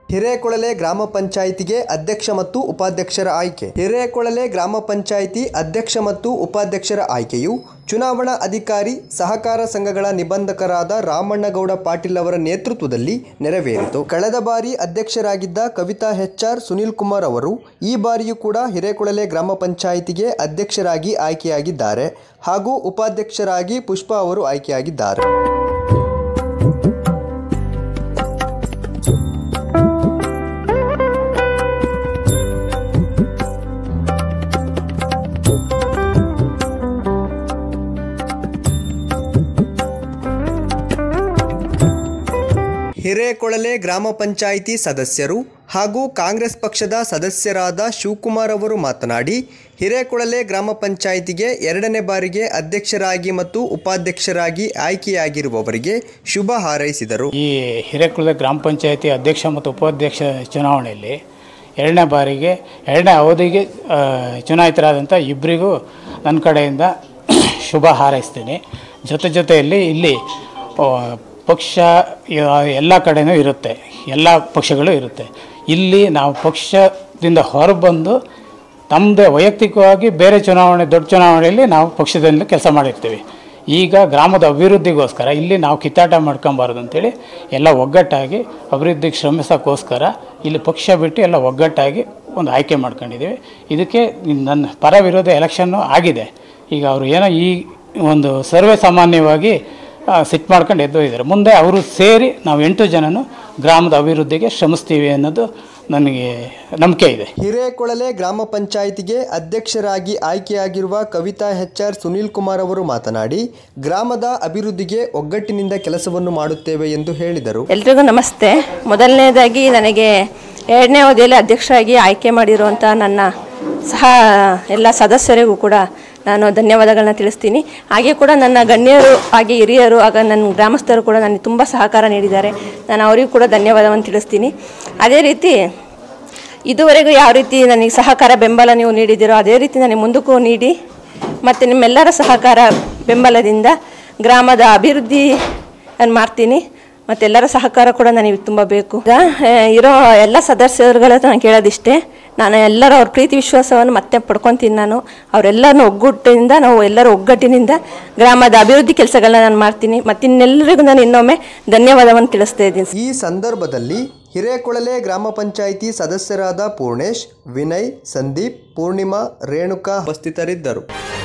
ಹಿರೇಕೊಳಲೆ ಗ್ರಾಮ ಪಂಚಾಯಿತಿಗೆ ಅಧ್ಯಕ್ಷ ಮತ್ತು ಉಪಾಧ್ಯಕ್ಷರ ಆಯ್ಕೆ ಹಿರೇಕೊಳಲೆ ಗ್ರಾಮ ಪಂಚಾಯಿತಿ ಅಧ್ಯಕ್ಷ ಮತ್ತು ಉಪಾಧ್ಯಕ್ಷರ ಆಯ್ಕೆಯು ಚುನಾವಣಾ ಅಧಿಕಾರಿ ಸಹಕಾರ ಸಂಘಗಳ ನಿಬಂಧಕರಾದ ರಾಮಣ್ಣಗೌಡ ಪಾಟೀಲ್ ಅವರ ನೇತೃತ್ವದಲ್ಲಿ ನೆರವೇರಿತು ಕಳೆದ ಬಾರಿ ಅಧ್ಯಕ್ಷರಾಗಿದ್ದ ಕವಿತಾ ಹೆಚ್ಆರ್ ಸುನೀಲ್ ಕುಮಾರ್ ಅವರು ಈ ಬಾರಿಯೂ ಕೂಡ ಹಿರೇಕೊಳಲೆ ಗ್ರಾಮ ಪಂಚಾಯಿತಿಗೆ ಅಧ್ಯಕ್ಷರಾಗಿ ಆಯ್ಕೆಯಾಗಿದ್ದಾರೆ ಹಾಗೂ ಉಪಾಧ್ಯಕ್ಷರಾಗಿ ಪುಷ್ಪಾ ಅವರು ಆಯ್ಕೆಯಾಗಿದ್ದಾರೆ ಹಿರೇಕೊಳಲೆ ಗ್ರಾಮ ಪಂಚಾಯಿತಿ ಸದಸ್ಯರು ಹಾಗೂ ಕಾಂಗ್ರೆಸ್ ಪಕ್ಷದ ಸದಸ್ಯರಾದ ಶಿವಕುಮಾರ್ ಅವರು ಮಾತನಾಡಿ ಹಿರೇಕೊಳಲೆ ಗ್ರಾಮ ಪಂಚಾಯಿತಿಗೆ ಎರಡನೇ ಬಾರಿಗೆ ಅಧ್ಯಕ್ಷರಾಗಿ ಮತ್ತು ಉಪಾಧ್ಯಕ್ಷರಾಗಿ ಆಯ್ಕೆಯಾಗಿರುವವರಿಗೆ ಶುಭ ಹಾರೈಸಿದರು ಈ ಹಿರೇಕುಳದ ಗ್ರಾಮ ಪಂಚಾಯತಿ ಅಧ್ಯಕ್ಷ ಮತ್ತು ಉಪಾಧ್ಯಕ್ಷ ಚುನಾವಣೆಯಲ್ಲಿ ಎರಡನೇ ಬಾರಿಗೆ ಎರಡನೇ ಅವಧಿಗೆ ಆ, ಚುನಾಯಿತರಾದಂಥ ಇಬ್ಬರಿಗೂ ನನ್ನ ಕಡೆಯಿಂದ ಶುಭ ಹಾರೈಸ್ತೀನಿ ಜೊತೆ ಜೊತೆಯಲ್ಲಿ ಇಲ್ಲಿ ಆ, ಪಕ್ಷ ಯ- ಎಲ್ಲ ಕಡೆನೂ ಇರುತ್ತೆ ಎಲ್ಲ ಪಕ್ಷಗಳು ಇರುತ್ತೆ ಇಲ್ಲಿ ನಾವು ಪಕ್ಷದಿಂದ ಹೊರಬಂದು ನಮ್ಮದೇ ವೈಯಕ್ತಿಕವಾಗಿ ಬೇರೆ ಚುನಾವಣೆ ದೊಡ್ಡ ಚುನಾವಣೆಯಲ್ಲಿ ನಾವು ಪಕ್ಷದಲ್ಲಿ ಕೆಲಸ ಮಾಡಿರ್ತೀವಿ ಈಗ ಗ್ರಾಮದ ಅಭಿವೃದ್ಧಿಗೋಸ್ಕರ ಇಲ್ಲಿ ನಾವು ಕಿತ್ತಾಟ ಮಾಡ್ಕೊಬಾರ್ದು ಅಂತೇಳಿ ಎಲ್ಲ ಒಗ್ಗಟ್ಟಾಗಿ ಅಭಿವೃದ್ಧಿಗೆ ಶ್ರಮಿಸೋಕ್ಕೋಸ್ಕರ ಇಲ್ಲಿ ಪಕ್ಷ ಬಿಟ್ಟು ಎಲ್ಲ ಒಗ್ಗಟ್ಟಾಗಿ ಒಂದು ಆಯ್ಕೆ ಮಾಡ್ಕೊಂಡಿದ್ದೀವಿ ಇದಕ್ಕೆ ನನ್ನ ಪರ ವಿರೋಧ ಎಲೆಕ್ಷನ್ನು ಆಗಿದೆ ಈಗ ಅವರು ಏನೋ ಈ ಒಂದು ಸರ್ವೇ ಸಾಮಾನ್ಯವಾಗಿ ಸಿಟ್ ಮಾಡ್ಕೊಂಡು ಎದ್ದು ಇದ್ದಾರೆ ಮುಂದೆ ಅವರು ಸೇರಿ ನಾವು ಎಂಟು ಜನನು ಗ್ರಾಮದ ಅಭಿವೃದ್ಧಿಗೆ ಶ್ರಮಿಸ್ತೀವಿ ಅನ್ನೋದು ನನಗೆ ನಂಬಿಕೆ ಇದೆ ಹಿರೇಕೊಳಲೆ ಗ್ರಾಮ ಪಂಚಾಯಿತಿಗೆ ಅಧ್ಯಕ್ಷರಾಗಿ ಆಯ್ಕೆಯಾಗಿರುವ ಕವಿತಾ ಹೆಚ್ಆರ್ ಸುನೀಲ್ ಕುಮಾರ್ ಅವರು ಮಾತನಾಡಿ ಗ್ರಾಮದ ಅಭಿವೃದ್ಧಿಗೆ ಒಗ್ಗಟ್ಟಿನಿಂದ ಕೆಲಸವನ್ನು ಮಾಡುತ್ತೇವೆ ಎಂದು ಹೇಳಿದರು ಎಲ್ರಿಗೂ ನಮಸ್ತೆ ಮೊದಲನೇದಾಗಿ ನನಗೆ ಎರಡನೇ ಅವಧಿಯಲ್ಲಿ ಅಧ್ಯಕ್ಷರಾಗಿ ಆಯ್ಕೆ ಮಾಡಿರುವಂಥ ನನ್ನ ಸಹ ಎಲ್ಲ ಸದಸ್ಯರಿಗೂ ಕೂಡ ನಾನು ಧನ್ಯವಾದಗಳನ್ನ ತಿಳಿಸ್ತೀನಿ ಹಾಗೆ ಕೂಡ ನನ್ನ ಗಣ್ಯರು ಹಾಗೆ ಹಿರಿಯರು ಆಗ ನನ್ನ ಗ್ರಾಮಸ್ಥರು ಕೂಡ ನನಗೆ ತುಂಬ ಸಹಕಾರ ನೀಡಿದ್ದಾರೆ ನಾನು ಅವರಿಗೂ ಕೂಡ ಧನ್ಯವಾದವನ್ನು ತಿಳಿಸ್ತೀನಿ ಅದೇ ರೀತಿ ಇದುವರೆಗೂ ಯಾವ ರೀತಿ ನನಗೆ ಸಹಕಾರ ಬೆಂಬಲ ನೀವು ನೀಡಿದ್ದೀರೋ ಅದೇ ರೀತಿ ನನಗೆ ಮುಂದಕ್ಕೂ ನೀಡಿ ಮತ್ತು ನಿಮ್ಮೆಲ್ಲರ ಸಹಕಾರ ಬೆಂಬಲದಿಂದ ಗ್ರಾಮದ ಅಭಿವೃದ್ಧಿ ನಾನು ಮಾಡ್ತೀನಿ ಮತ್ತು ಎಲ್ಲರ ಸಹಕಾರ ಕೂಡ ನನಗೆ ತುಂಬ ಬೇಕು ಈಗ ಆ, ಇರೋ ಎಲ್ಲ ಸದಸ್ಯರುಗಳ ಹತ್ರ ನಾನು ಕೇಳೋದಿಷ್ಟೇ ನಾನು ಎಲ್ಲರ ಅವ್ರ ಪ್ರೀತಿ ವಿಶ್ವಾಸವನ್ನು ಮತ್ತೆ ಪಡ್ಕೊತೀನಿ ನಾನು ಅವರೆಲ್ಲರನ್ನು ಒಗ್ಗಟ್ಟಿನಿಂದ ನಾವು ಎಲ್ಲರ ಒಗ್ಗಟ್ಟಿನಿಂದ ಗ್ರಾಮದ ಅಭಿವೃದ್ಧಿ ಕೆಲಸಗಳನ್ನ ನಾನು ಮಾಡ್ತೀನಿ ಮತ್ತು ಇನ್ನೆಲ್ಲರಿಗೂ ನಾನು ಇನ್ನೊಮ್ಮೆ ಧನ್ಯವಾದವನ್ನು ತಿಳಿಸ್ತಾ ಇದ್ದೀನಿ ಈ ಸಂದರ್ಭದಲ್ಲಿ ಹಿರೇಕೊಳಲೆ ಗ್ರಾಮ ಪಂಚಾಯಿತಿ ಸದಸ್ಯರಾದ ಪೂರ್ಣೇಶ್ ವಿನಯ್ ಸಂದೀಪ್ ಪೂರ್ಣಿಮಾ ರೇಣುಕಾ ಉಪಸ್ಥಿತರಿದ್ದರು